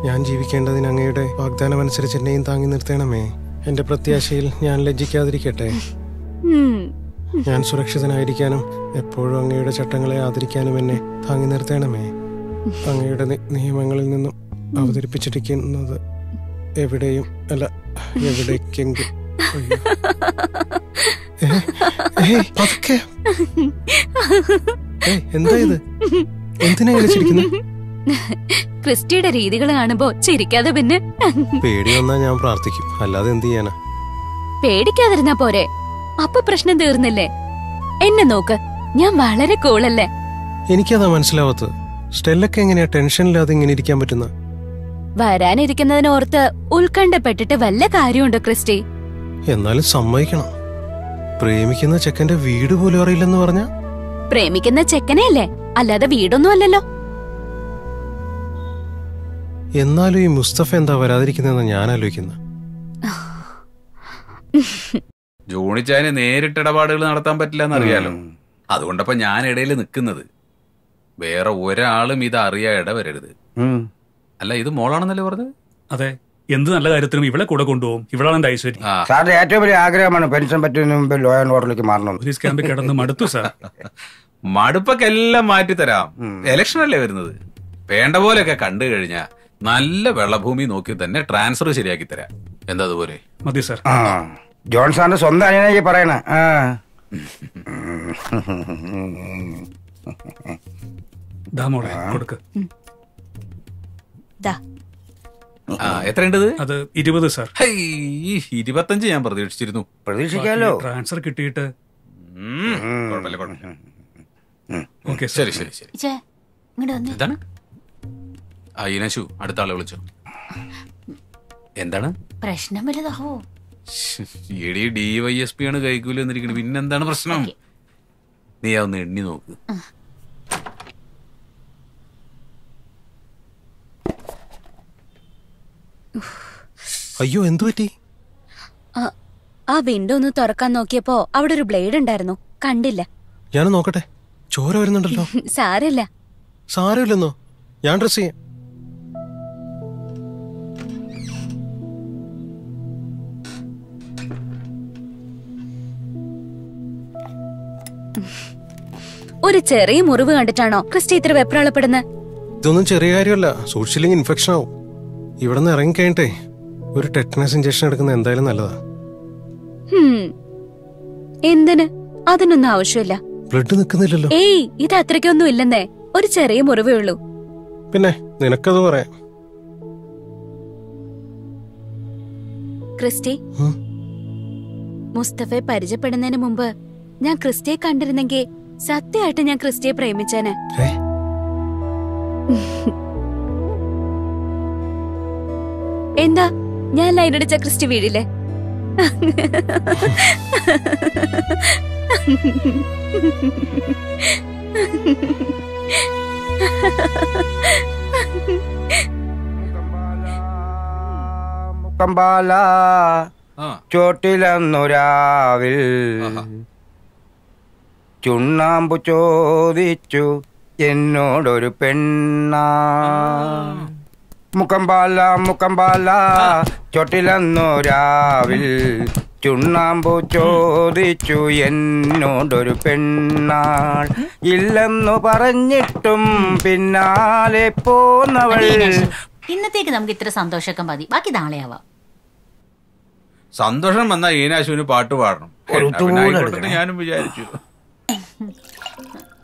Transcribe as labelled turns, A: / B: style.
A: ഞാൻ ജീവിക്കേണ്ടതിന് അങ്ങയുടെ വാഗ്ദാനം അനുസരിച്ച് എന്നെയും താങ്ങി നിർത്തണമേ എന്റെ പ്രത്യാശയിൽ ഞാൻ ലജ്ജിക്കാതിരിക്കട്ടെ
B: ഉം.
A: ഞാൻ സുരക്ഷിതനായിരിക്കാനും എപ്പോഴും അങ്ങയുടെ ചട്ടങ്ങളെ ആദരിക്കാനും എന്നെ താങ്ങി നിർത്തണമേ അങ്ങയുടെ നി- നിയമങ്ങളിൽ നിന്നും അവതരിപ്പിച്ചിരിക്കുന്നത് എവിടെയും അല്ല എവിടേക്കെങ്കിലും അയ്യോ. ഏ, ഏയ്, പതുക്കെ. ഏയ്, എന്താ ഇത് എന്തിനാ ഇങ്ങനെ ചിരിക്കുന്നത്
B: ക്രിസ്റ്റിയുടെ രീതികൾ കാണുമ്പോ ചിരിക്കാതെ പിന്നെ
A: പേടി വന്നാ ഞാൻ പ്രാർത്ഥിക്കും അല്ലാതെ എന്ത് ചെയ്യാനാ
B: പേടിക്കാതിരുന്നാ പോരെ അപ്പൊ പ്രശ്നം തീർന്നില്ലേ എന്നെ നോക്ക് ഞാൻ വളരെ കൂളല്ലേ
A: എനിക്കതാ മനസ്സിലാവാത്തത് സ്റ്റെല്ലൊക്കെ എങ്ങനെയാ ടെൻഷനില്ലാതെ ഇങ്ങനെ ഇരിക്കാൻ പറ്റുന്ന
B: വരാനിരിക്കുന്നതിനോർത്ത് ഉത്കണ്ഠപ്പെട്ടിട്ട് വല്ല കാര്യമുണ്ടോ ക്രിസ്റ്റി
A: എന്നാലും സമ്മതിക്കണം പ്രേമിക്കുന്ന ചെക്കന്റെ വീട് പോലും അറിയില്ലെന്ന് പറഞ്ഞ
B: പ്രേമിക്കുന്ന ചെക്കനെ അല്ലേ അല്ലാതെ വീടൊന്നും അല്ലല്ലോ
A: എന്നാലും ഈ മുസ്തഫ എന്താ വരാതിരിക്കുന്നതെന്ന് ഞാൻ ആലോചിക്കുന്നത്
C: ജോണിച്ചായന് നേരിട്ട് ഇടപാടുകൾ നടത്താൻ പറ്റില്ല എന്നറിയാലോ അതുകൊണ്ടപ്പോ ഞാൻ ഇടയിൽ നിൽക്കുന്നത് വേറെ ഒരാളും ഇത് അറിയാ ഇടവരരുത് അല്ല ഇത് മോളാണെന്നല്ലേ പറഞ്ഞത്
D: അതെ എന്ത് നല്ല കാര്യത്തിനും ഇവളെ കൂടെ കൊണ്ടുപോകും ഇവളാണ് എന്റെ ഐശ്വര്യം
C: ആ
E: സാറിന്റെ ഏറ്റവും വലിയ ആഗ്രഹമാണ് പെൻഷൻ പറ്റുന്നതിന് മുമ്പ് ലോ ആൻഡ് ഓർഡറിലേക്ക് മാറണം
D: പോലീസ് ക്യാമ്പിൽ കിടന്ന് മടുത്തു സാർ
C: മടുപ്പൊക്കെ എല്ലാം മാറ്റി തരാം ഇലക്ഷൻ അല്ലേ വരുന്നത് വേണ്ട പോലെയൊക്കെ കണ്ടു കഴിഞ്ഞാ നല്ല വെള്ളഭൂമി നോക്കി തന്നെ ട്രാൻസ്ഫർ ശരിയാക്കി തരാം എന്താ അതുപോലെ
D: മതി സാർ
E: ആ ജോൺ സാറിന്റെ സ്വന്തം അനിയനായി പറയണ ആ
D: ദാ മോളെ കൊടുക്ക്
B: ദാ
C: ആ എത്രയുണ്ട് ഇത്?
D: അത് ഇരുപത് സാർ
C: ഹൈ, ഈ ഇരുപത്തഞ്ച് ഞാൻ പ്രതീക്ഷിച്ചിരുന്നു
E: പ്രതീക്ഷിക്കാലോ
D: ട്രാൻസ്ഫർ കിട്ടിയിട്ട്
C: ഉം, കുഴപ്പമില്ല, കുഴപ്പമില്ല.
D: ഓക്കെ
C: ശരി ശരി ശരി
B: ഇച്ചേ, ഇങ്ങട് വന്നേ.
C: എന്താണ് ആ ഇനശു അടുത്ത ആളെ വിളിച്ചോ എന്താണ്
B: പ്രശ്നം വലുതാവോ
C: എടി ഡി വൈ എസ് പി ആണ് കൈക്കൂലി വന്നിരിക്കുന്നത് പിന്നെന്താണ് പ്രശ്നം നീ ആ ഒന്ന് എണ്ണി നോക്ക്
A: അയ്യോ എന്തു പറ്റി
B: ആ- ആ വിൻഡോ ഒന്ന് തുറക്കാൻ നോക്കിയപ്പോ അവിടെ ഒരു ബ്ലേഡ് ഉണ്ടായിരുന്നു കണ്ടില്ല
A: ഞാൻ നോക്കട്ടെ ചോര വരുന്നുണ്ടല്ലോ
B: സാരല്ല
A: സാരമില്ലെന്നോ ഞാൻ ഡ്രസ് ചെയ്യാം
B: ഒരു ചെറിയ മുറിവ് കണ്ടിട്ടാണോ ക്രിസ്റ്റി ഇത്ര വെപ്രാളപ്പെടുന്നത്
A: ഇതൊന്നും ചെറിയ കാര്യമല്ല സൂക്ഷിച്ചില്ലെങ്കിൽ ഇൻഫെക്ഷൻ ആവും ഇവിടെ നിന്ന് ഇറങ്ങിക്കഴിഞ്ഞിട്ടേ ഒരു ടെറ്റനസ് ഇഞ്ചക്ഷൻ എടുക്കുന്നത് എന്തായാലും നല്ലതാ
B: ഹും. എന്തിന് അതിനൊന്നും ആവശ്യമില്ല
A: ബ്ലഡ് നിൽക്കുന്നില്ലല്ലോ
B: ഏയ് ഇത് അത്രയ്ക്കൊന്നും ഇല്ലെന്നേ ഒരു ചെറിയ മുറിവേ ഉള്ളൂ
A: പിന്നെ നിനക്കത് പറയാം
B: ക്രിസ്റ്റി
A: ഉം.
B: മുസ്തഫയെ പരിചയപ്പെടുന്നതിന് മുമ്പ് ഞാൻ ക്രിസ്റ്റിയെ കണ്ടിരുന്നെങ്കിൽ സത്യമായിട്ട് ഞാൻ ക്രിസ്റ്റിയെ പ്രേമിച്ചേനെ
A: ഏ?
B: എന്താ ഞാൻ ലൈനടിച്ച ക്രിസ്റ്റി വീഴില്ലേ
E: മുക്കമ്പാല
C: ആ
E: ചോട്ടിലന്നൊരാവിൽ
C: ആഹാ.
E: ചുണ്ണാമ്പു ചോദിച്ചു എന്നോടൊരു പെണ്ണ മുക്കമ്പാല മുക്കമ്പാല ചോട്ടിലന്നൊരാവിൽ ചുണ്ണാമ്പു ചോദിച്ചു എന്നോടൊരു പെണ്ണാൾ ഇല്ലെന്നു പറഞ്ഞിട്ടും പിന്നാലെ പോന്നവൾ
F: ഇന്നത്തേക്ക് നമുക്ക് ഇത്ര സന്തോഷമൊക്കെ മതി ബാക്കി നാളെ ആവാം
C: സന്തോഷം വന്നാൽ ഈനാശുവിന് പാട്ട് പാടണം
E: ഒരു
C: എന്നാ പിന്നെ
E: തൂണ്
C: ആയിക്കോട്ടെ എന്ന്
E: എടുക്കണേ.
C: ഞാനും വിചാരിച്ചു